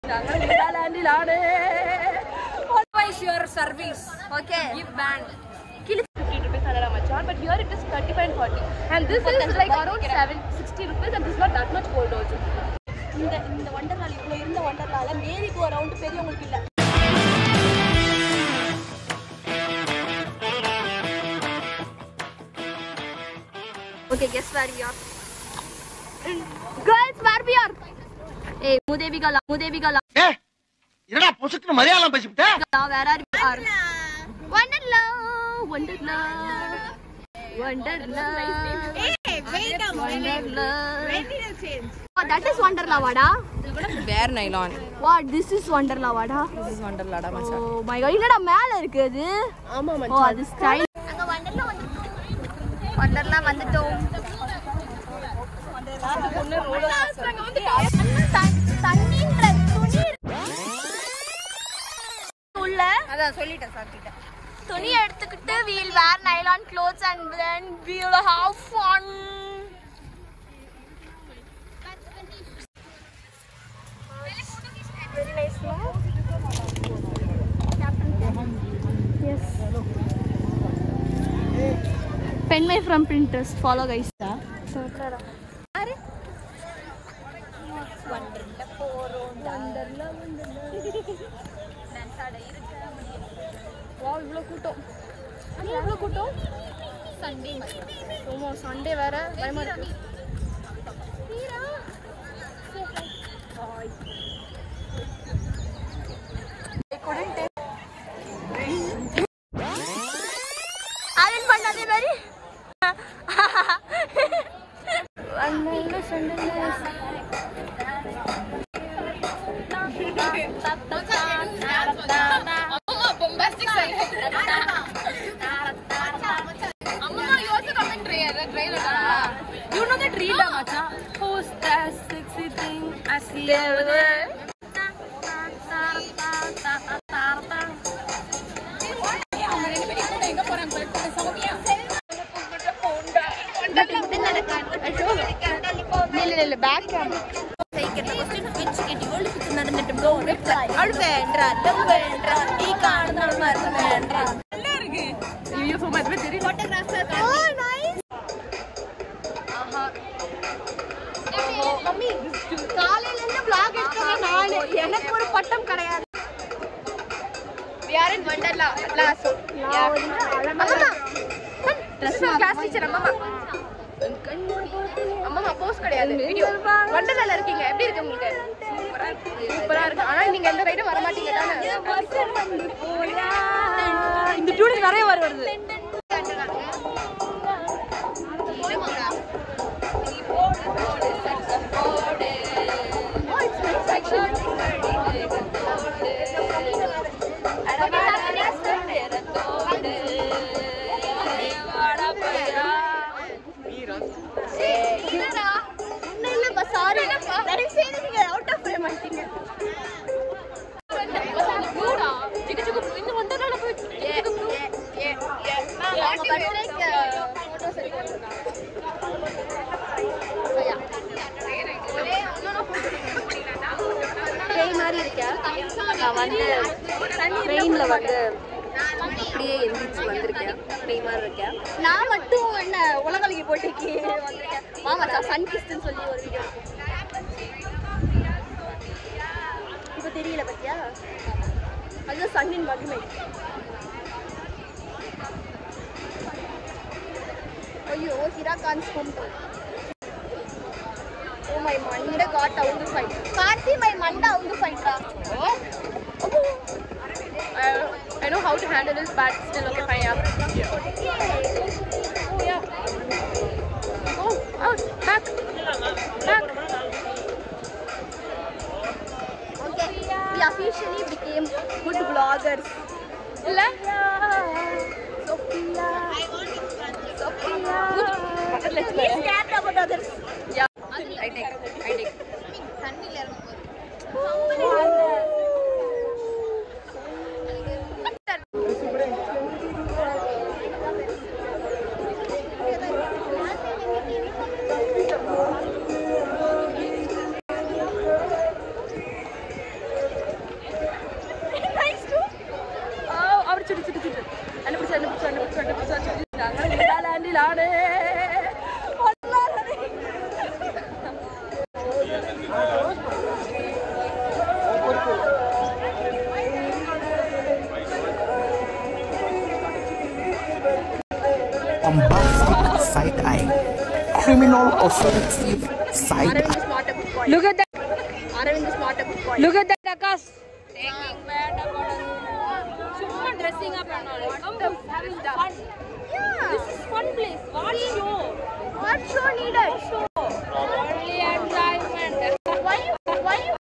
your service. Okay. Give band. but here it is 35 and 40 and this is like around 7 60 rupees and this is not that much gold also இந்த இந்த வண்டர்லால இவ்வளோ இருந்த வண்டர்லால மேரிக்கு ஒரு round பெரியவங்களுக்கு இல்ல okay guess where we are girls where we are ஏய் மூதேவிகளா மூதேவிகளா என்னடா பொசுக்கு மலையாளம் பேசிவிட்ட where are we are Wonderla Wonderla Wonderla Wonderla Oh, that is wonderla வாடா Bare nylon. What this is wonderla வாடா This is Wonderlada, macha. Oh my God இல்லடா மேல இருக்கு அது ஆமா ஓ அது ஸ்டைல் அங்க வண்டர்லா வந்துட்டோம் வண்டர்லா வந்துட்டோம் தண்ணின்ற துணி உள்ள அதான் சொல்லிட்டேன் சார் கிட்ட துணி எடுத்துக்கிட்டு we'll wear nylon clothes and then we'll have fun Very nice, no? Yes. Penmai from Pinterest. Follow, guys. யாரு? வா இவ்வளவு கூட்டம் ஏன் இவ்வளவு கூட்டம் சண்டே ஆமா சண்டே வேற பயமா இருக்கு Alan பண்ணாதே மாதிரி You know that reel, macha? Who's that sexy thing I see over there? இல்ல இல்ல பேக் கேமரா ஐயோ சும்மா எதுவுமே தெரியல காலையில இருந்து vlog எடுத்தவன் நானு எனக்கு ஒரு பட்டம் கிடையாது we are in wonderla class அம்மம்மா this is our class teacher அம்மம்மா அம்மம்மா போஸ் கிடையாது வீடியோ வண்டர்லால இருக்கீங்க எப்படி இருக்கு உங்களுக்கு சூப்பரா இருக்கு ஆனா நீங்க எந்த ரைடும் வர மாட்டீங்க தானே இந்த டியூனுக்கு நிறைய வர வருது சாரி தயவு செய்து நீங்க அவுட் ஆஃப் ஃப்ரேம் ஆயிட்டீங்க இந்த வண்டர்லால போய் அவங்க பர்த்டேக்கு ஃபோட்டோஸ் பேய் மாதிரி இருக்கா நான் வந்து ட்ரெயின்ல வந்து அப்படியே எந்திரிச்சு வந்திருக்கேன் பேய் மாதிரி இருக்கேன் நான் மட்டும் என்ன உலகலகி போட்டிக்கு வந்திருக்கேன் மாமா சன் கிஸ்ட்னு சொல்லி ஒரு வீடியோ இப்போ தெரியல பத்தியா அதுதான் சன்னின் மகிமை ஐயோ ஹிரா கான்ஸ் ஹோம் ஓ மை மண்டை காட் அவுந்து ஃபைட் கார்த்தி மை மண்டை அவுந்து ஃபைட்ரா I know how to handle this, but still okay, fine, yeah. Oh, yeah. Oh, out, back, back. Okay, we officially became good vloggers. இல்ல Sophia. Sophia. Let's Please care about others. Yeah, I take, I take. தொழிலாளே பொல்லாதே. bombastic side eye, criminal offensive side eye. Aravind smart book boy Look at that. Aravind smart book boy Look at that, Akash. Taking bad about us. சும்மா dressing up and all. Come to having fun. This is fun place. What show? What show needed Only enjoyment. why you why you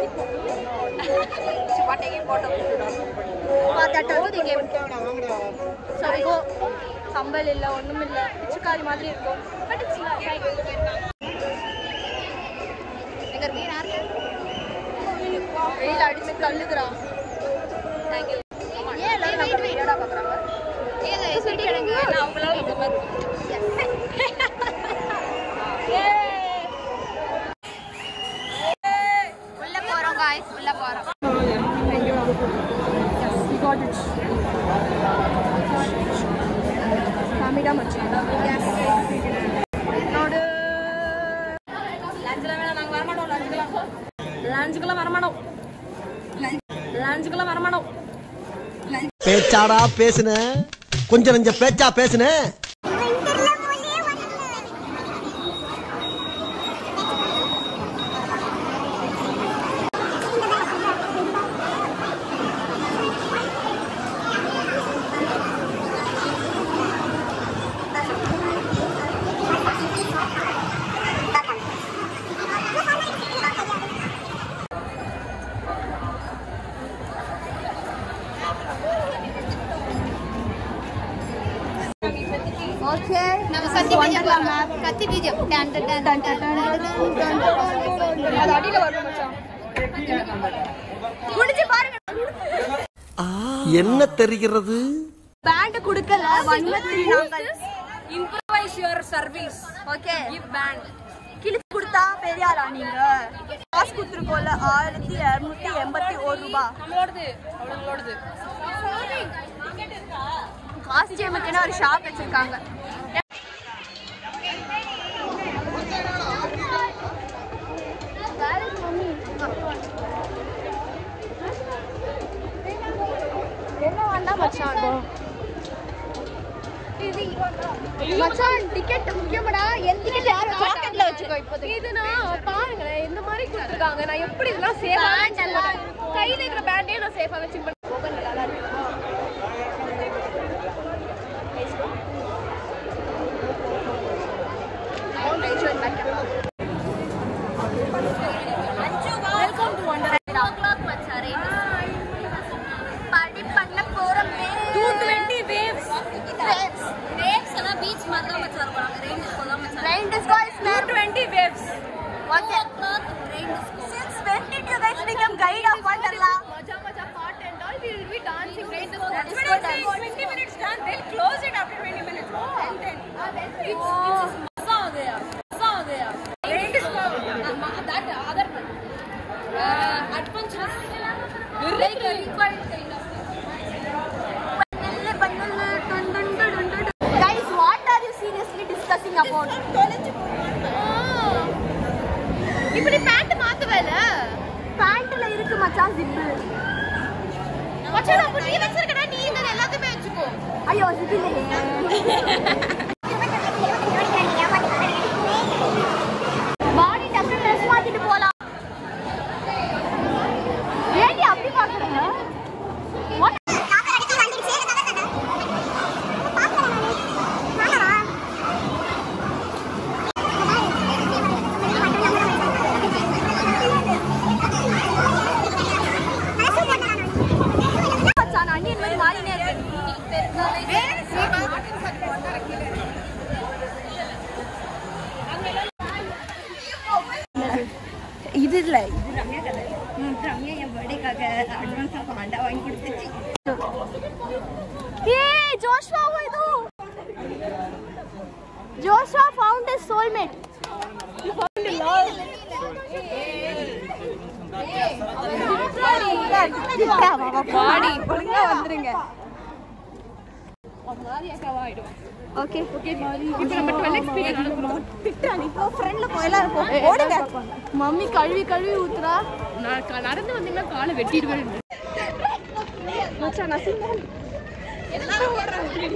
சும்மா taking photo. that also the game so we go கம்பல் இல்ல ஒண்ணும் இல்ல பிச்சுக்காரி மாதிரி இருக்கும் but it's எங்க இருக்கு வெயில் அடிச்சு தள்ளுதுடா தேங்க் யூ ஏன் எல்லாரும் நம்ம வீடியோடா பாக்குறாங்க ஏன் சுட்டி கிடங்க ஏன்னா அவங்களால இந்த மாதிரி உள்ள போறோம் गाइस உள்ள போறோம் காமிடா மச்சான் என்னோட லஞ்சுலாம் வேணாம் நாங்க வரமாட்டோம் லஞ்சுக்கெல்லாம் லஞ்சுக்கெல்லாம் வரமாட்டோம் லஞ்சுக்கெல்லாம் வரமாட்டோம் பேச்சாடா பேசுன கொஞ்சம் நஞ்ச பேச்சா பேசுன ஓகே நம்ம கத்தி பீஜம் கத்தி பீஜம் டன் டன் டன் டன் டன் டன் அது அடியில வரும் மச்சான் குடிச்சு பாருங்க என்ன தெரிகிறது பேண்ட் குடுக்கல வன்மத்தில் நாங்கள் improvise your service okay give band கிழிச்சு கொடுத்தா பெரிய ஆளா நீங்க காசு கொடுத்துருக்கோம்ல ஆயிரத்தி இரநூத்தி எண்பத்தி ஒரு ரூபாய் நம்மளோடது அவங்களோடது காஸ்டியூமுக்குன்னு ஒரு ஷாப் வச்சிருக்காங்க என்ன வேண்டாம் மச்சான் மச்சான் டிக்கெட் முக்கியமாடா என் டிக்கெட் யாரும் பாக்கெட்ல வச்சுக்கோ இப்போதைக்கு இதுனா பாருங்களேன் இந்த மாதிரி கொடுத்துருக்காங்க நான் எப்படி இதெல்லாம் சேஃபா கையில இருக்கிற பேண்டே நான் சேஃபா வச்சு நல்லா இருக்கு welcome to wonder படி பண்ண போறோம் 220 waves வேவ்ஸ் எல்லாம் பீச் மாதிரி தான் வச்சு வரப்போறாங்க ரெயின் டிஸ்கோ தான் வச்சு Rain disco is there. 220 waves Okay. Rain disco Since when did you guys become guide of Wonderla? மஜா மஜா பாட்டு and all we will be dancing rain disco That's When what it's I 20 minutes done they'll close it after 20 minutes oh and then Which which is मजा आ गया मजा आ गया rain disco that other one uh, adventurous like a required kind of Guys, what are you seriously discussing about? இப்படி band மாத்துவேல பேண்ட்ல இருக்கு மச்சான் zip மச்சான் அப்ப நீ வச்சிருக்கடா நீ இந்த எல்லாத்தையுமே வச்சுக்கோ ஐயோ ஜிப் இல்லையே பாடி டக்கு ட்ரெஸ் மாத்திட்டு போலாம் ஏடி அப்படி பாக்குறீங்க மச்சான் அண்ணியன் மாதிரி மாறினே இருக்கு இது இல்ல ரம்யா என் பர்த்டேக்காக அட்வான்ஸா பாண்டா வாங்கி கொடுத்துச்சு ஏய் ஜோஷ்வா இது Joshua found his soulmate you found a love பாடி ஒழுங்கா வந்துருங்க ஓகே ஓகே இப்போ நம்ம 12 எக்ஸ்பீரியன்ஸ் நடக்கிறோம் திட்டுறா நீ போ ஃப்ரெண்ட்ல போ எல்லாரும் போ ஓடுங்க மம்மி கழுவி கழுவி ஊத்துறா நான் க- நடந்து வந்தீங்கன்னா காலை வெட்டிடுவேன் மச்சான் நான் சிங்கம் எல்லாரும் ஓடுறாங்க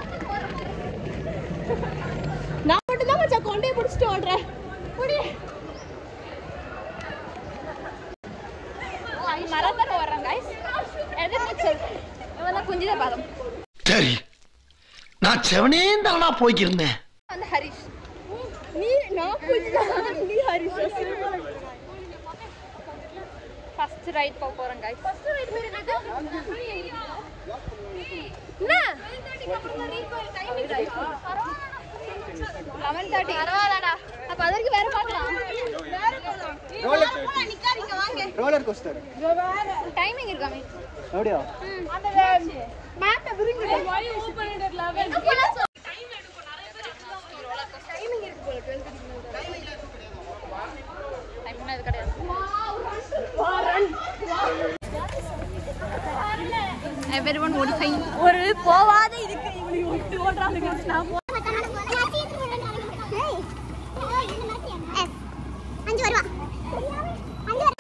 நான் மட்டும் தான் மச்சான் கொண்டே பிடிச்சிட்டு ஓடுறேன் ஓடி மரத்தர வர்றேன் கைஸ் எதிர்த்து இவெல்லாம் குஞ்சித பாதம் சரி நான் செவனே தானா போய்க்கிருந்தேன் வந்து ஹரிஷ் நீ நான் கொஞ்சம் நீ ஹரிஷா ஃபர்ஸ்ட் ரைட் போக போறேன் கைஸ் ஃபர்ஸ்ட் ரைட் பேர் என்னது லெவன் தேர்ட்டி பரவாயில்லடா அப்ப அது வரைக்கும் வேற பார்க்கலாம் ரோலர் கோஸ்டர் டைமிங் இருக்காமே அப்படியா மேட்ட விருங்க why you open it at 11 time இது கிடையாது எவ்ரிவன் ஓடிஃபை ஒரு போவாத இதுக்கு இவங்க விட்டு ஓடுறாங்க நான் அஞ்சு வருவா அஞ்சு வருவா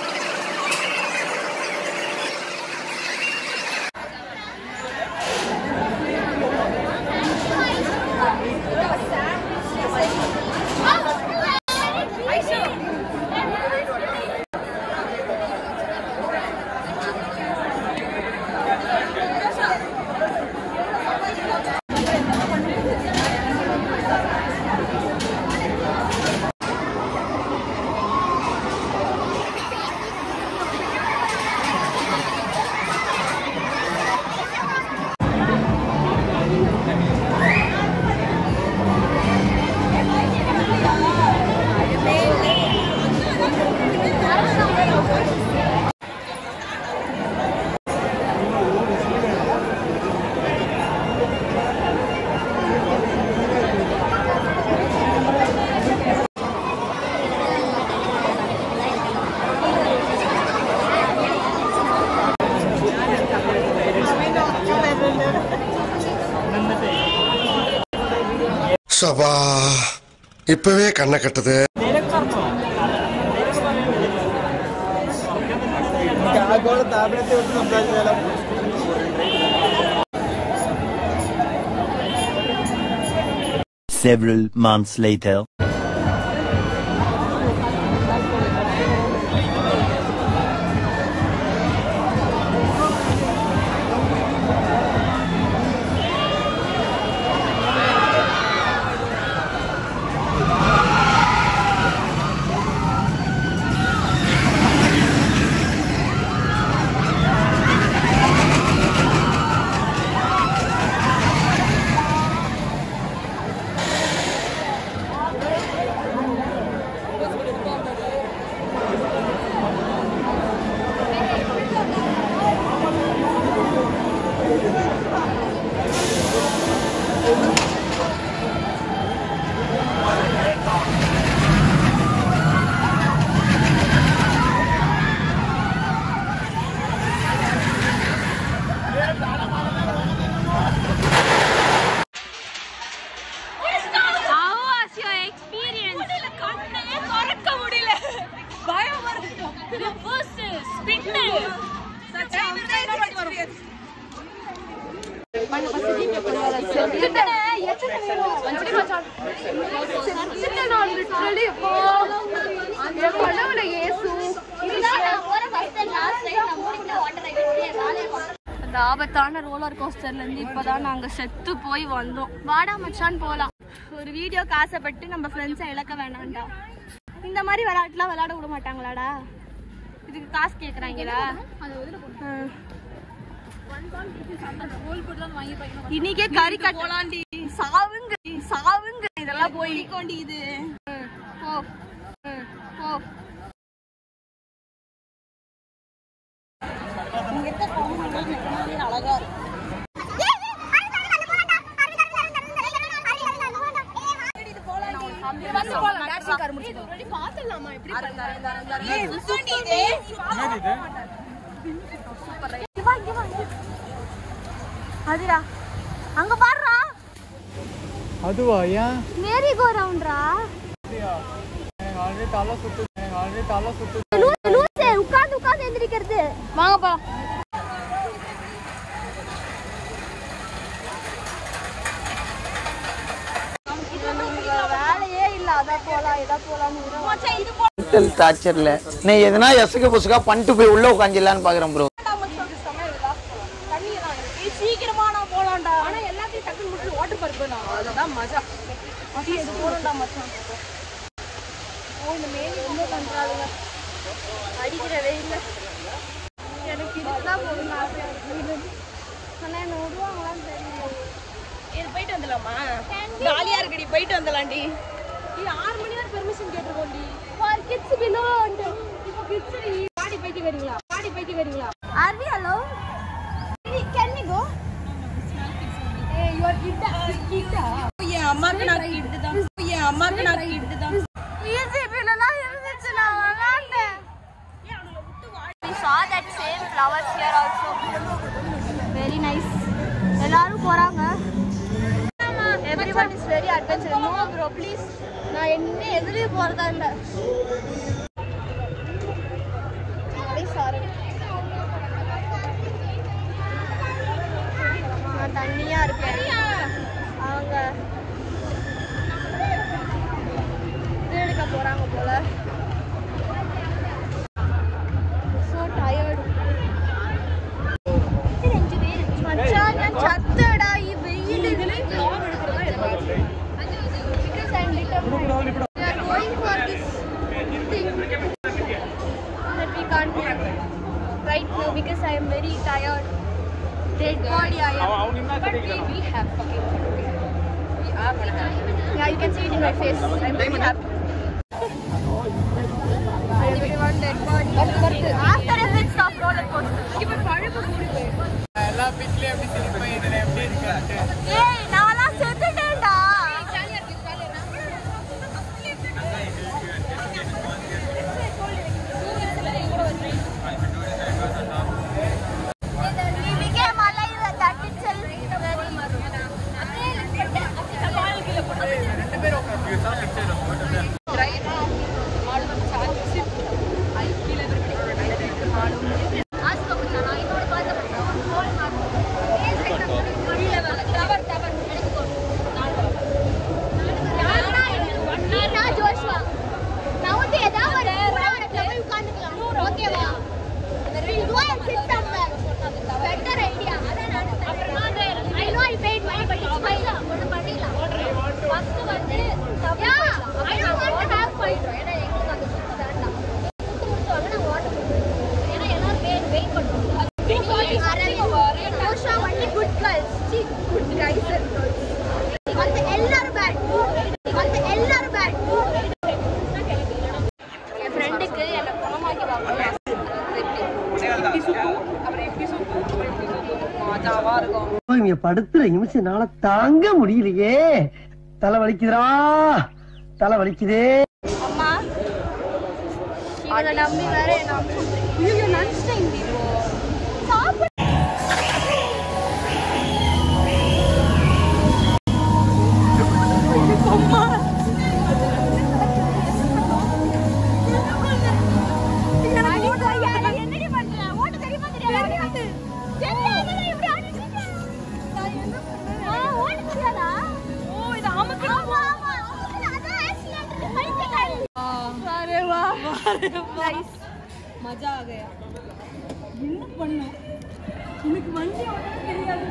சபா இப்பவே கண்ணை கட்டுது Several months later. How was your experience? முடியல கண்ணே திறக்க முடியல பயம் வருது ரிவர்ஸ் ஸ்பின் அந்த ஆபத்தான ரோலர் கோஸ்டர்ல இருந்து இப்பதான் நாங்க செத்து போய் வந்தோம் வாடா மச்சான் போலாம் ஒரு வீடியோக்கு ஆசைப்பட்டு நம்ம ஃப்ரெண்ட்ஸை இழக்க வேணாம்டா இந்த மாதிரி விளையாட்டுலாம் விளையாட விட மாட்டாங்களாடா இதுக்கு காசு கேக்குறாங்களா ஆ. இன்னைக்கே கறி கட்டலாண்டி சாவுங்க சாவுங்க இதெல்லாம் போய் கொண்டி இது ஓ ஓ அதுடா அங்க பாருடா அதுவா ஏன் மேரி கோ ரவுண்டா எனக்கு ஆல்ரெடி தலை சுத்து எனக்கு ஆல்ரெடி தலை சுத்து லூசே உட்கார்ந்து உட்கார்ந்து எந்திரிக்கிறது வாங்கப்பா வேலையே இல்ல அதான் போலாம் இதான் போலாம்னு மென்டல் டார்ச்சர்ல நீ எதுனா எசுக்கு புசுக்கா பண்ணிட்டு போய் உள்ள உட்காந்துலான்னு பாக்குறேன் ப்ரோ சீக்கிரமா நான் போலாம்டா ஆனா எல்லாத்தையும் டக்குனு முடிச்சு வாட்டர் பார்க் போயிடலாம் அதுதான் மஜா அது எது போறோம்டா மச்சான் ஓ இந்த மேலே ரொம்ப பண்றாளுங்க அடிக்கிற வெயில்ல எனக்கு இதுதான் போகணும்னு ஆசையா இருக்கு ஆனா என்ன விடுவாங்களான்னு தெரியல இது போயிட்டு வந்துடலாமா ஜாலியா இருக்குடி போயிட்டு வந்துடலாம்டி இது ஆறு மணி வரை பெர்மிஷன் கேட்டிருக்கோம்டி ஃபார் கிட்ஸ் பிலோ இப்போ கிட்ஸ் பாடி போயிட்டு வரீங்களா பாடி போயிட்டு வரீங்களா are we allowed can we go ஏய் யூ ஆர் கிட் கிட்டா என் அம்மாக்கு நான் கிட் தான் என் அம்மாக்கு நான் கிட் தான் ஈஜிபிலனா இருந்துச்சு நான் விளையாண்டேன் We saw that same flowers here also. Very nice. எல்லாரும் போறாங்க everyone is very adventure no bro please நான் என்ன எதுலயும் போறதா இல்ல சாரி நான் தண்ணியா இருக்கேன் அவங்க இது எடுக்க போறாங்க போல ஸோ டயர்டு மச்சான் நான் சத்தடா இ வெயில் Because I'm determined. We are going for this thing that we can't do right now because I am very tired. Dead body I am. But we will have fucking fun. okay? We are gonna have fun. Yeah, you can see it in my face. I'm very happy. Everyone dead body. After effects of roller coaster. இப்போ பழப்பு கூடி போயிடும் எல்லா பிக்லயும் எப்படி சிரிப்பேன் இதுல எப்படி இருக்கு ஏய் நான்லாம் செத்துட்டேன்டா We became alive that itself Joshua நான் வந்து ஏதாவது ஒரு புறாவனத்துல போய் உட்கார்ந்துக்கலாம் ஓகேவா இதுவா சிட் சம்வேர் பெட்டர் ஐடியா அதான் நான் அப்புறமா I know I paid money but it's fine ஒன்னு பண்ணிடலாம் ஃபர்ஸ்ட் வந்து yeah I don't want to have fine ஏன்னா எங்களுக்கு அந்த சுத்த வேண்டாம் சுத்த முடிச்சோம்னா நான் வாட்டர் ஏன்னா எல்லாரும் வெயிட் வெயிட் பண்ணுவோம் ஜோஷா only good girls see good guys and girls மத்த எல்லாரும் பேட் மத்த எல்லாரும் பேட் என் ஃப்ரெண்டுக்கு என்னை குணமாக்கி பார்க்கணும் எப்படி சுத்தும் அப்புறம் எப்படி சுத்தும் அப்புறம் எப்படி சுத்தும் மஜாவா இருக்கும் இங்க படுத்துற நிமிஷம் என்னால தாங்க முடியலையே தலை வலிக்குதுடா தலை வலிக்குதே அம்மா இவனை நம்பி வேற என்ன ஐயோ நினச்சிட்டேன் சாப்பிட என்னடி பண்ற ஓட்டு தெரியுமா தெரியாது தெரியாதுல இப்படி அடிச்சிருக்க நான் என்ன பண்ணுவேன் ஆ ஓட்டு தெரியாதா ஓ இது ஆமக்கு ஆமா ஆமா ஆமக்கு அதான் ஆக்சிடென்ட் பைத்தியக்காரி அரே வா நைஸ் மஜா ஆ கயா என்ன பண்ண உனக்கு வண்டி ஓட்ட தெரியாது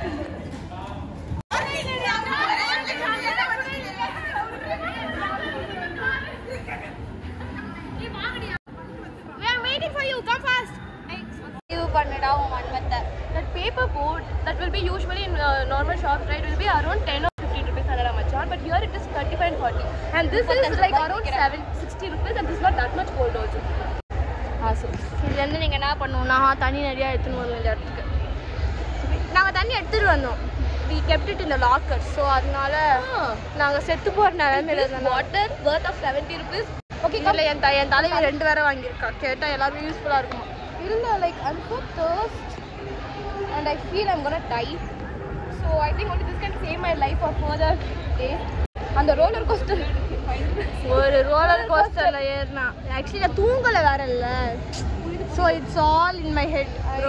We are waiting for you. Come fast. இது பண்ணுடா உன் மன்மத்தை That paper board that will be usually in uh, normal shops, right, will be around 10 or 15 rupees another machar, but here it is 35 and 40. And this is like around 7, 60 rupees and this is not that much gold also. Awesome. இதுலேருந்து நீங்கள் என்ன பண்ணணும்னா தண்ணி நிறையா எடுத்துன்னு வரணும் இந்த இடத்துக்கு நாங்கள் தண்ணி எடுத்துகிட்டு வந்தோம் we kept it in the locker ஸோ அதனால நாங்கள் செத்து போகிற நிலமையில இருந்தோம் Water worth of 70 rupees. Okay இதில் என் த என் தலைவி ரெண்டு வேற வாங்கியிருக்கா கேட்டால் எல்லாரும் யூஸ்ஃபுல்லாக இருக்குமா Irilla, like I'm so thirst and I feel I'm gonna die. So I think only this can save my life for further days. அந்த ரோலர் கோஸ்டர் ஒரு ரோலர் கோஸ்டர்ல ஏறினா ஆக்சுவலி நான் தூங்கல வேற இல்ல so it's all in my head bro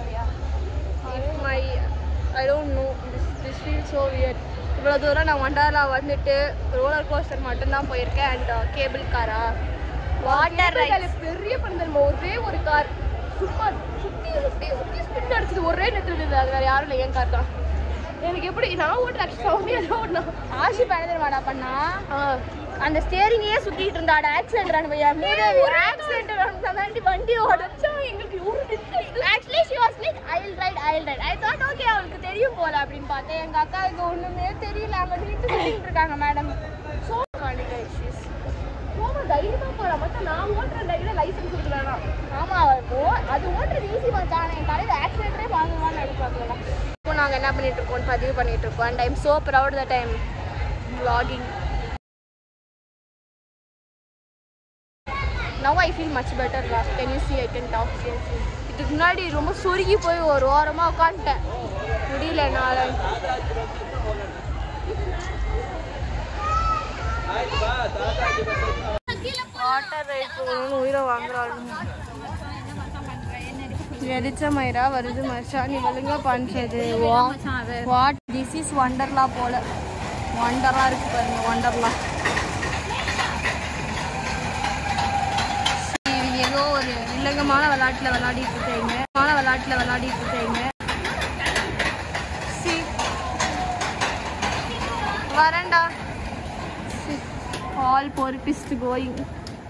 my I don't know this this feel so weird இவ்வளோ தூரம் நான் ஒண்டர்லா வந்துட்டு ரோலர் கோஸ்டர் மட்டும்தான் போயிருக்கேன் அண்ட் கேபிள் காரா வாட்டர் ரைட் பெரிய பந்தல் ஒரே ஒரு கார் சும்மா சுத்தி சுத்தி சுத்தி ஸ்பின் அடிச்சது ஒரே நேரத்தில் இருந்தது அது வேற யாரும் இல்லை என் கார் தான் எனக்கு எப்படி நான் ஓட்டுற ஆக்சுவலாக சௌமியா தான் ஓட்டினா ஆஷி பயங்கரமாடா பண்ணா அந்த ஸ்டேரிங்கே சுத்திட்டு இருந்தாடா ஆக்சிடென்ட் அனுபவியா மூதேவி ஆக்சிடென்ட் தாண்டி வண்டி ஓடச்சா எங்களுக்கு ஒரு actually she was like I will ride I will ride I thought okay அவளுக்கு தெரியும் போல அப்படின்னு பார்த்தேன் எங்க அக்காவுக்கு ஒண்ணுமே தெரியல அங்க வீட்டு சொல்லிட்டு இருக்காங்க மேடம் சோ இஷ்யூஸ் போமா தைரியமா போகலாம் மொத்தம் நான் ஓட்டுற தைரியம் லைசன்ஸ் கொடுக்க வேணாம் ஆமா ஓ- அது ஓட்டுறது ஈஸி மச்சான் என் தலையில ஆக்சிடென்ட்டே வாங்குவான்னு எதிர்பார்க்கல இப்போ நாங்க என்ன பண்ணிட்டு இருக்கோம் பதிவு பண்ணிட்டு இருக்கோம் and I'm so proud that I'm vlogging now I feel much better லா can you see I can talk இதுக்கு முன்னாடி ரொம்ப சுருகி போய் ஒரு ஓரமா உட்காந்துட்டேன் முடியல என்னால வாட்டர் ரைட் போகணும்னு உயிரை வாங்குறாங்க எரிச்ச மயிரா வருது மச்சான் நீ ஒழுங்கா பண்றது வாட் திஸ் இஸ் வண்டர்லா போல வண்டரா இருக்கு பாருங்க வண்டர்லா இவங்க ஏதோ ஒரு வில்லங்கமான விளையாட்டுல விளையாடிட்டு இருக்கீங்க மான விளையாட்டுல விளையாடிட்டு இருக்கீங்க See. வரேன்டா ஆல் பொறுப்பிஸ்ட் கோயிங்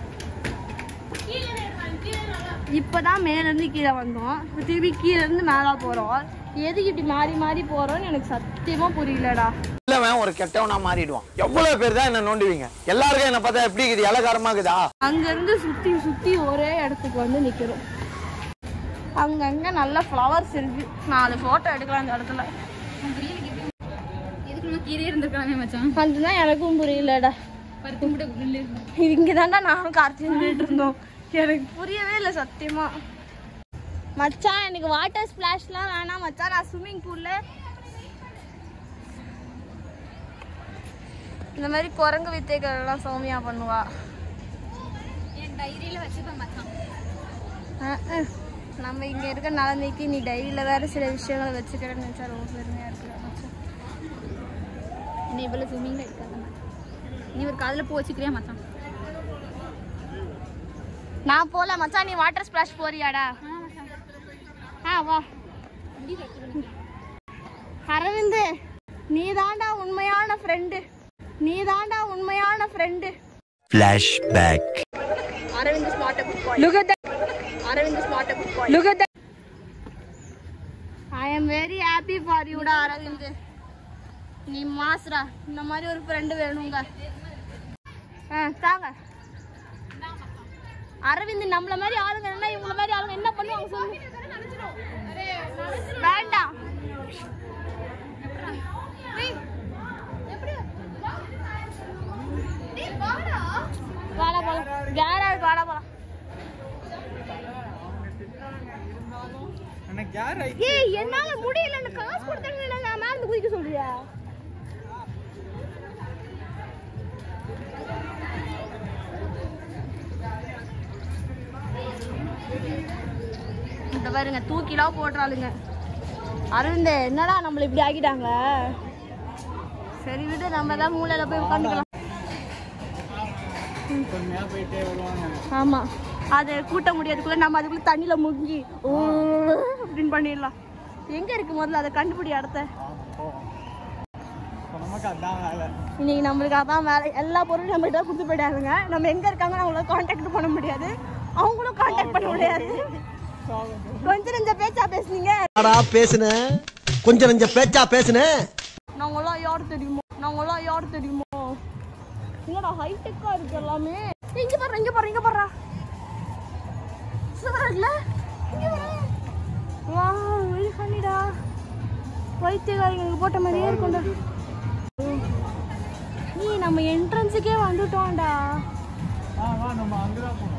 இப்போதான் மேலேருந்து கீழே வந்தோம் இப்ப திருப்பி கீழே இருந்து மேலே போகிறோம் எதுக்கு இப்படி மாறி மாறி போகிறோம்னு எனக்கு சத்தியமாக புரியலடா இல்லவன் ஒரு கெட்டவனா மாறிடுவான் எவ்வளவு பேர் தான் என்ன நோண்டுவீங்க எல்லாருக்கும் என்ன பார்த்தா எப்படி இருக்குது இலகாரமா இருக்குதா அங்கேருந்து சுற்றி சுற்றி ஒரே இடத்துக்கு வந்து நிற்கிறோம் அங்கங்கே நல்ல ஃப்ளவர்ஸ் இருக்கு நாலு ஃபோட்டோ எடுக்கலாம் அந்த இடத்துல இதுக்குள்ள கீழே இருந்திருக்காங்க மச்சான் அதுதான் எனக்கும் புரியலடா பருத்தி முட்டை புல்லு இங்கே தாண்டா நானும் கார்த்தியும் நின்றுட்டு இருந்தோம் எனக்கு புரியவே இல்லை சத்தியமா மச்சான் எனக்கு வாட்டர் ஸ்பிளாஷ்லாம் வேணாம் மச்சான் நான் ஸ்விம்மிங் பூல்ல இந்த மாதிரி குரங்கு வித்தைகள் எல்லாம் சௌமியா பண்ணுவா என் டைரியில வச்சுப்பேன் மச்சான் அஹ், அஹ். நம்ம இங்க இருக்க நிலைமைக்கு நீ டைரியில வேற சில விஷயங்களை வச்சுக்கிறேன்னு நினைச்சா ரொம்ப பெருமையா இருக்கு மச்சான் நீ இவ்வளவு ஸ்விம்மிங்ல இருக்காத நீ ஒரு காதுல பூ வச்சுக்கிறியா மச்சான் நான் போல மச்சான் நீ வாட்டர் ஸ்பிளாஷ் போறியாடா ஆ வா அரவிந்த் நீ தாண்டா உண்மையான ஃப்ரெண்டு நீ தாண்டா உண்மையான friend Flashback. Aravind smart good boy look at that Aravind smart good boy look at that I am very happy for யூடா அரவிந்த் நீ மாஸ்ரா இந்த மாதிரி ஒரு ஃப்ரெண்டு வேணுங்க ஆ தாங்க அரவிந்த் நம்மள மாதிரி ஆளுங்க என்ன இவங்கள மாதிரி ஆளுங்க என்ன பண்ணுவாங்க சொல்லு வேண்டாம் வாடா போலாம் கேரட் வாடா போலாம் எனக்கு யார் ஏய் என்னால முடியல எனக்கு காசு கொடுத்தேன்னு நான் மேல இருந்து குதிக்க சொல்றியா இந்த பாருங்க தூக்கிலாம் போடுறாளுங்க அரவிந்த் என்னடா நம்மள இப்படி ஆக்கிட்டாங்க சரி விடு நம்ம தான் மூலையில போய் உட்காந்துக்கலாம் பொறுமையா போயிட்டே வருவாங்க ஆமா அதை கூட்ட முடியாதுக்குள்ள நம்ம அதுக்குள்ள தண்ணியில முங்கி ஓ அப்படின்னு பண்ணிடலாம் எங்க இருக்கு முதல்ல அதை கண்டுபிடி இடத்த நமக்கு அதான் வேலை இன்னைக்கு நம்மளுக்கு அதான் வேலை எல்லா பொருளும் நம்ம கிட்ட கொடுத்து போயிட்டாங்க நம்ம எங்க இருக்காங்கன்னு அவங்கள காண்டாக்ட் பண்ண முடியாது அவங்களும் காண்டாக்ட் பண்ண முடியாது கொஞ்ச நெஞ்ச பேச்சா பேசுனீங்க பேசுன கொஞ்சம் நெஞ்ச பேச்சா பேசுன நாங்களாம் யார் தெரியுமோ நாங்களாம் யார் தெரியுமோ என்னடா ஹைடெக்கா இருக்கு எல்லாமே ஏய், இங்க பாரு இங்க பாரு இங்க பாரு சூப்பரா இருக்குல்ல இங்க பாரு வா வெரி ஃபன்னிடா வைத்தியகாரிங்க இங்க போட்ட மாதிரியே இருக்கும்டா நீ நம்ம என்ட்ரன்ஸுக்கே வந்துட்டோம்டா ஆ வா நம்ம அங்கதான் போகணும்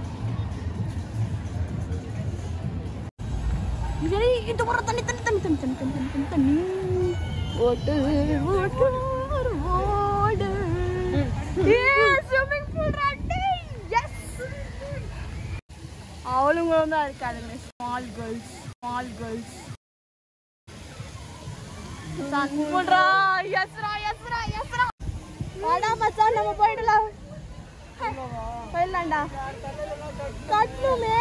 சரி இது ஒரு தண்ணி தண்ணி தண்ணி தண்ணி தண்ணி தண்ணி தண்ணி தண்ணி தண்ணி ஓட்டு ஓட்டு ஒரு ஓடு ஸ்விம்மிங் பூல் ராட்டி எஸ் அவளுங்களும் தான் இருக்காளுங்க small girls small girls sun போடுறா எஸ்ரா எஸ்ரா எஸ்ரா வாடா மச்சான் நம்ம போயிடலாம் போயிடலாம்டா கட்டணுமே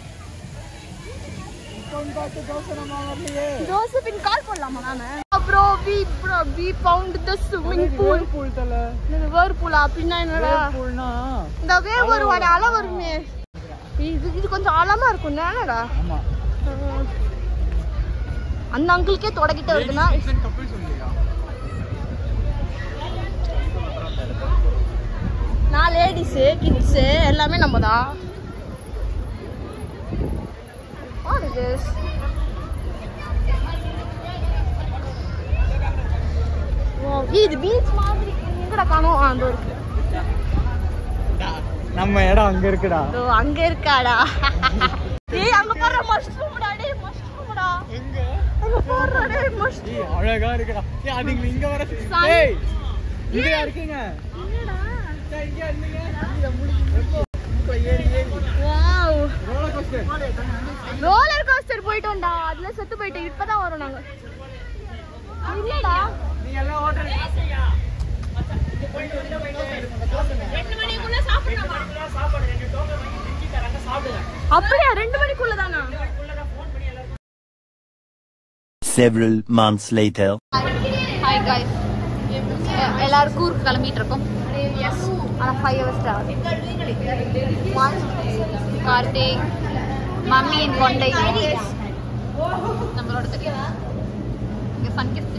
ஜோசபின் கால் போடலாமா நாம bro we bro we found the swimming pool pool தல இது வேர் பூலா அப்படின்னா என்னடா பூல்னா இந்த வேவ் ஒரு வாட அலை வருமே இது இது கொஞ்சம் ஆழமா இருக்கும் தானடா ஆமா அந்த அங்கிளுக்கே தொடக்கிட்ட வருதுன்னா கப்பல் சொல்லியா நான் லேடிஸு கிட்ஸு எல்லாமே நம்ம தான் What is this? Wow, இது பீச் மாதிரி எங்கடா காணோம் ஆ, அதோ இருக்கு நம்ம இடம் அங்க இருக்குடா இதோ அங்க இருக்காடா ஏய் அங்க பாரு மஷ்ரூம்டா டேய் மஷ்ரூம்டா எங்க அங்க பாரு டேய் மஷ்ரூம் ஏய் அழகா இருக்குடா ஏய் அது இங்க- இங்க வர Sun. ஏய் இங்க இருக்கீங்க ஏய், இங்க இருந்தீங்க இங்க முடிஞ்சு ஏறி ஏறி wow roller coaster roller coaster போயிட்டோம்டா அதுல செத்து போயிட்டோம் இப்பதான் வரோம் நாங்க இல்லடா நீங்க எல்லாம் ஓட்டுறீங்க அப்படியா ரெண்டு மணிக்குள்ள தானா Several months later. Hi guys எல்லாரும் கூருக்கு கிளம்பிட்டு இருக்கோம் ஆனால் ஃபைவ் ஹவர்ஸ் ஆகுது கார்த்திக் மம்மி என் கொண்டை நம்மளோட தெரியும் இங்கே ஃபன் கிஃப்ட்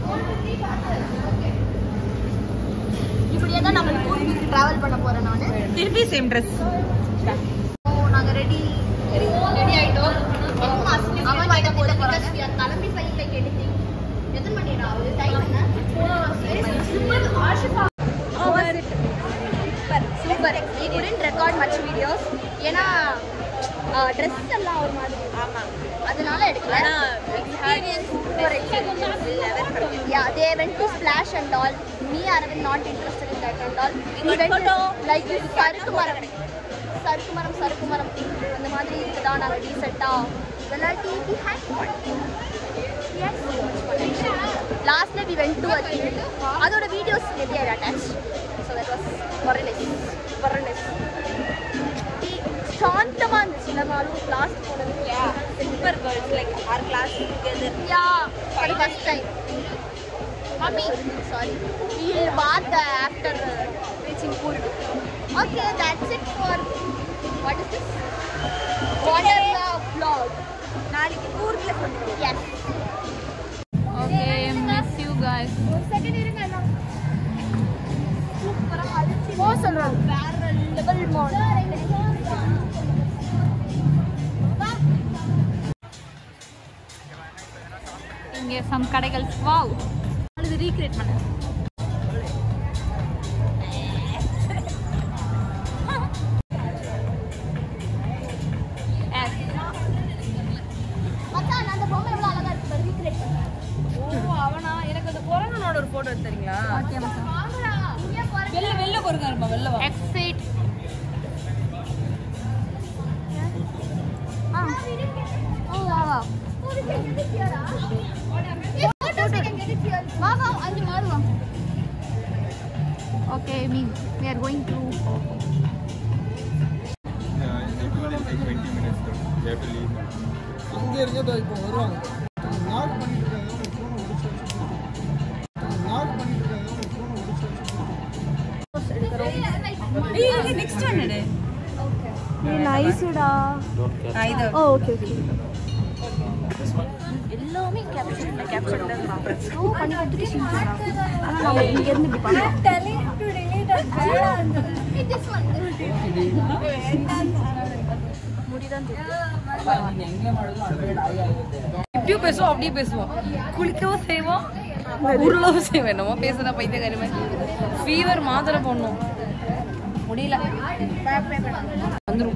இப்படியே தான் நம்ம கூர்க்கு டிராவல் பண்ண போறேன் நானு திருப்பி சேம் ட்ரெஸ் நாங்கள் ரெடி ரெடி ஆகிட்டோம் அவன் வாங்க போட போகிறாங்க கிளம்பி ஃபைவ் லைக் எடிட்டிங் எத்தனை மணிடா ஆகுது டைம் என்ன super super we couldn't record much videos ஏன்னா ட்ரெஸ் எல்லாம் ஒரு மாதிரி ஆமா அதனால எடுக்கல super experience yeah they went to splash and all me Aravind not interested in that and all we went to like சறுக்கு மரம் சறுக்கு மரம் சறுக்கு மரம் அந்த மாதிரி இருக்குதா நாங்க டீசெண்டா விளையாட்டி we had fun yes lastly we went to a thing அதோட வீடியோஸ் maybe I attached so that was very nice very nice சாந்தமா இருந்துச்சு நம்மளும் லாஸ்ட் போனது super girls like our class together yeah for the first time mummy sorry we'll bath uh, after uh, reaching pool okay that's it for what is this Wonderla vlog நாளைக்கு கூர்க்கில் சொல்லுவோம் yes okay miss you guys ஒரு second இருங்க எல்லாம் சூப்பரா அடிச்சு போ சொல்றோம் வேற லெவல் மோட் இங்கே சம் கடைகள் வாவ் இது ரீக்ரியேட் பண்ண மச்சான் அந்த பொம்மை எவ்வளவு அழகா இருக்கு ரீக்ரியேட் பண்ணு ஓ அவனா எனக்கு அந்த குரங்கனோட ஒரு போட்டோ எடுத்துறீங்களா ஓகே மச்சான் வாங்கடா இங்க பாருங்க வெள்ள வெள்ள குரங்கா இருப்பா வெள்ள வா எக்ஸைட் ஓ வா வா வா வா அஞ்சு மாறு வா okay me we are going to இங்க இருக்கதோ இப்போ வருவாங்க லாக் பண்ணிட்டு இருக்காங்க ஒரு ஃபோனை உடைச்சு வச்சுருக்காங்க லாக் பண்ணிட்டு இருக்காங்க ஒரு ஃபோனை உடைச்சு வச்சுருக்காங்க நெக்ஸ்ட் என்னது நைஸ்டா இது ஓ ஓகே ஓகே எல்லாமே கேப்சர் கேப்சர் தான் பாக்குறேன் ஓ பண்ணி கொடுத்துட்டு சீக்கிரம் ஆனா நம்ம இங்க இருந்து இப்படி பண்ணலாம் this one இப்படியும் பேசுவோம் அப்படியே பேசுவோம் குளிக்கவும் செய்வோம் உருளவும் செய்வோம் என்னமோ பேசுறதா பைத்தியக்காரி ஃபீவர் மாத்திரை போடணும் முடியல வந்துரும்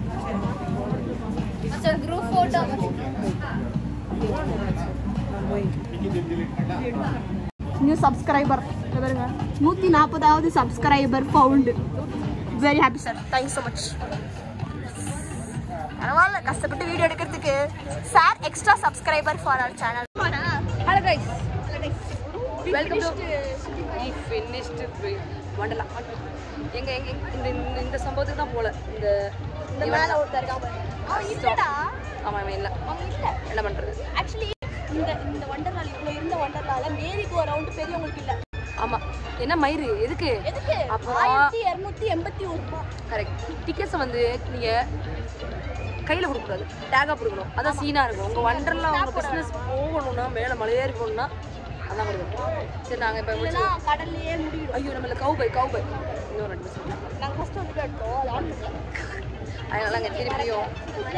group photo நியூ சப்ஸ்கிரைபர் பாருங்க நூற்றி நாற்பதாவது subscriber found very happy sir thank you so much பரவாயில்ல கஷ்டப்பட்டு வீடியோ எடுக்கிறதுக்கு sir extra subscriber for our channel hello guys welcome to we finished வண்டலாம் எங்க எங்க எங்க- இந்த இந்த- இந்த சம்பவத்துக்கு தான் போல இந்த இந்த மேலே ஒருத்தர் இருக்கான் பாரு. அவன் இல்லடா ஆமா அவன் இல்ல அவன் இல்லை என்ன பண்றது ஆக்சுவலி இந்த இந்த வண்டர்லால் இவ்வளோ இருந்த வண்டர்லால மேரிக்கு ஒரு ரவுண்டு பெரியவங்களுக்கு இல்லை ஆமா என்ன மயிறு எதுக்கு எதுக்கு அப்புறம் ஆயிரத்தி இரநூத்தி எண்பத்தி ஒரு ரூபாய் கரெக்ட் டிக்கெட்ஸை வந்து நீங்க கையில கொடுக்கக்கூடாது டேகா கொடுக்கணும் அதான் சீனா இருக்கும் உங்க வண்டர்ல உங்க பிசினஸ் போகணும்னா மேல மலையேறி போகணும்னா அதான் கொடுக்கணும் சரி நாங்க இப்ப முடிச்சு இல்லைன்னா கடல்லையே முடியும் ஐயோ நம்மள கவு பை கவு பை இன்னொரு ரெண்டு நிமிஷம் நாங்கள் ஃபஸ்ட்டு வந்து எடுத்தோம் அது ஆன் பண்ணல அதனால நாங்க திருப்பியும்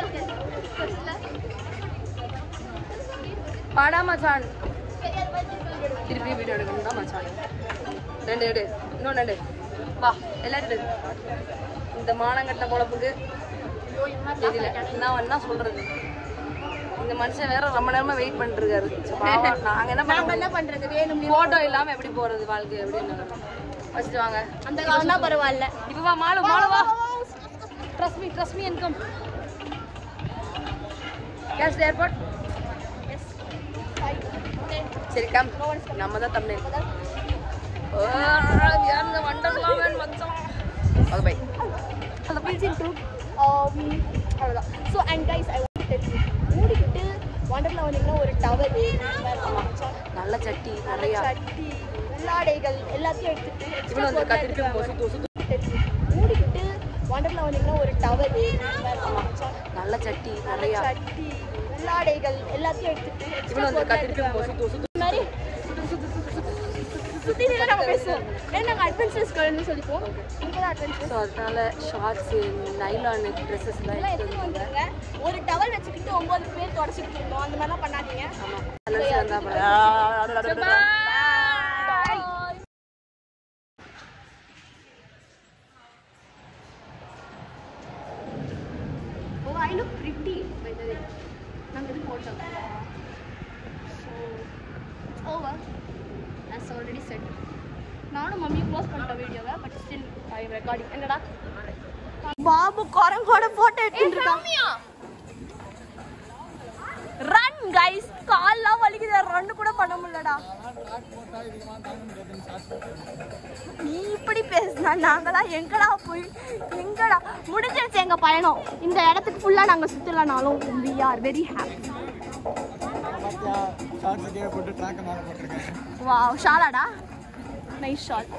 பாடா மச்சான் திருப்பி வீடியோ எடுக்கணும் தான் மச்சான் ரெண்டு எடு இன்னொன்று எடு வா எல்லாரும் எடு இந்த மானங்கட்ட குழப்புக்கு தெரியல நான் என்ன சொல்றது இந்த மனுஷன் வேற ரொம்ப நேரமா வெயிட் பண்ணிட்டு இருக்காரு சரி, பாவம். நாங்க என்ன நாங்கள் என்ன பண்ண பண்ணுறது வேணும் போட்டோ இல்லாம எப்படி போறது வாழ்க்கை அப்படின்னு வச்சுட்டு வாங்க அந்த காலம் தான் பரவாயில்ல இப்போ வா மாலு மாலு வா trust me trust me income cash airport சரி கம் நம்ம தான் தமிழ் அந்த வண்டர்லாம் மச்சான் ஓகே பை அந்த பில்சிங் ட்ரூ அவ்வளோதான் so and guys I want மூடிக்கிட்டு வண்டர்ல வந்தீங்கன்னா ஒரு டவர் நல்ல சட்டி நிறையா சட்டி உள்ளாடைகள் எல்லாத்தையும் எடுத்துட்டு இவ்வளோ வந்து கத்திரிப்பி சுத்து சுத்து மூடிக்கிட்டு வண்டர்ல வந்தீங்கன்னா ஒரு டவர் நல்ல சட்டி நிறையா சட்டி உள்ளாடைகள் எல்லாத்தையும் எடுத்துட்டு இவ்வளோ வந்து கத்திரிப்பி சுத்து சுத்து இந்த மாதிரி சுத்தி நின்னு நம்ம பேசுவோம் ஏன்னா நாங்கள் அட்வென்ச்சர்ஸ் கலந்து சொல்லிப்போம் இங்கே தான் அட்வென்ச்சர்ஸ் ஸோ அதனால ஷார்ட்ஸு நைலானு ட்ரெஸ்ஸஸ்லாம் எல்லாம் எடுத்து எடுத்து வந்துருங்க ஒரு டவல் வச்சுக்கிட்டு ஒன்பது பேர் தொடச்சிக்கிட்டு இருந்தோம் அந்த மாதிரிலாம் பண்ணாதீங்க அலர்ஜி வந்தா Oh, I look pretty, by the way. நாங்கள் இது போட்டோம் so over as already set நானும் மம்மி க்ளோஸ் பண்ணிட்டோம் வீடியோவை பட் ஸ்டில் ஐ ரெக்கார்டிங் என்னடா பாபு குரங்கோட போட்டோ எடுத்துட்டு ரன் கைஸ் கால்லாம் வலிக்குது ரன் கூட பண்ண முடியலடா நீ இப்படி பேசினா நாங்களா எங்கடா போய் எங்கடா முடிஞ்சிருச்சு எங்க பயணம் இந்த இடத்துக்கு ஃபுல்லா நாங்க சுத்தலனாலும் we are very happy wow ஷாலாடா நைஸ் ஷாட்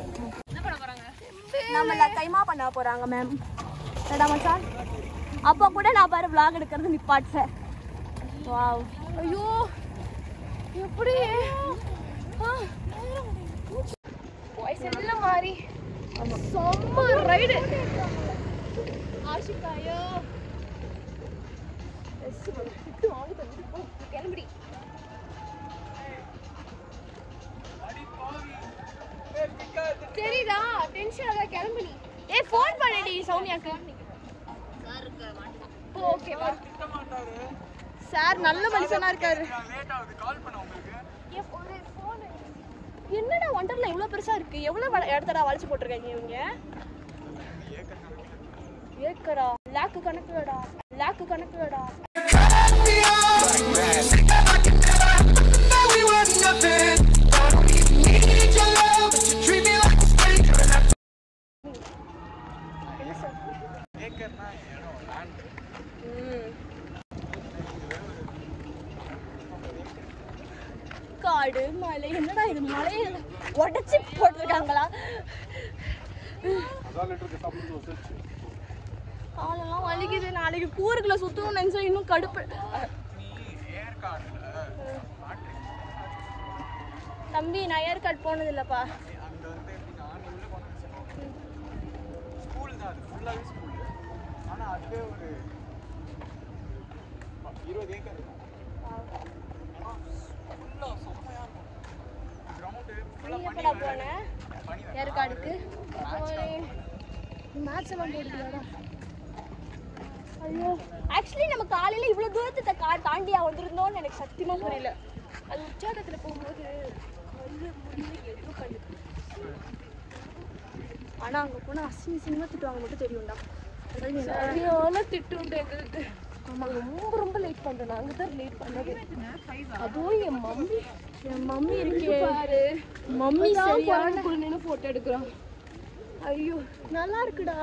நம்மள கைமா பண்ண போறாங்க மேம் ஏடா மச்சான் அப்போ கூட நான் பாரு vlog எடுக்கிறது நிப்பாட்டேன் வாவ் ஐயோ எப்படி வாய்ஸ் எல்லாம் மாறி செம்ம ரைடு ஆஷிகாயோ கிளம்பிடி சரிடா டென்ஷன் ஆக கிளம்பி ஏ ஃபோன் பண்ணிடி சௌமியாக்கு ஓகே சார் நல்ல மனுஷனா இருக்காரு என் phone- phone. என்னடா ஒண்டர்ல இவ்வளவு பெருசா இருக்கு எவ்வளவு வள- இடத்தடா வளைச்சு போட்டிருக்காங்க இவங்க ஏக்கரா லேக்கு கணக்குலடா லேக்கு கணக்குலடா காடு மலை என்னடா இது மலையை உடைச்சு போட்டிருக்காங்களா காலெல்லாம் வலிக்குது நாளைக்கு கூறுக்குள்ள சுத்தணும் நினைச்சா இன்னும் கடுப்பு தம்பி நான் ஏற்காடு போனது இல்லப்பா ஸ்கூல் தான் அது ஃபுல்லாகவே ஸ்கூல் ஆனால் அதுவே ஒரு இருபது ஏக்கர் இருக்கும் ஃபுல்லாக செம்மையாக இருக்கும் கிரவுண்டு நீ எப்படா போன ஏற்காடுக்கு மேட்ச் எல்லாம் போட்டுக்கலாடா ஐயோ ஆக்சுவலி நம்ம காலையில இவ்வளவு தூரத்தை கா தாண்டியா வந்திருந்தோம்னு எனக்கு சத்தியமா புரியல அது உற்சாகத்துல போகும்போது கல்லு முடியல எதுவும் கல்லு ஆனா அங்க போனா அசிங்க சினிமா திட்டுவாங்க மட்டும் தெரியும்டா அதாவது நீ என்ன- சரியான திட்டு உண்டு எங்களுக்கு ஆமா ரொம்ப ரொம்ப லேட் பண்றோம் நாங்க தான் லேட் பண்ணது அதுவும் என் மம்மி என் மம்மி இருக்கே பாரு மம்மி சரியான நின்று போட்டோ எடுக்கிறான் ஐயோ நல்லா இருக்குடா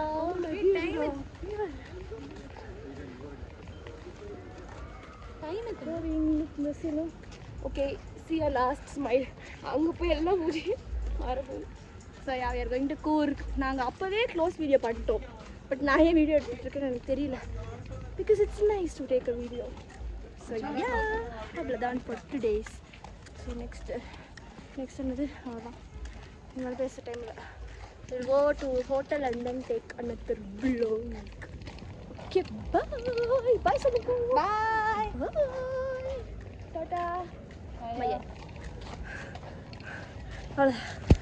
okay say a last smile அங்க போய் எல்லாம் மூடி மறப்போம் so ya are going to Coorg நாங்கள் அப்போவே க்ளோஸ் வீடியோ பண்ணிட்டோம் பட் நான் ஏன் வீடியோ எடுத்துகிட்டு இருக்கேன்னு எனக்கு தெரியல because it's nice to take a video so ya அவ்வளோதான் for two days so next next என்னது அவ்வளோதான் இனிமேல் பேச டைமில் will go to hotel and then take another vlog okay bye bye சொல்லுங்க பாய் பாய் டாடா மையன் அவ்வளோ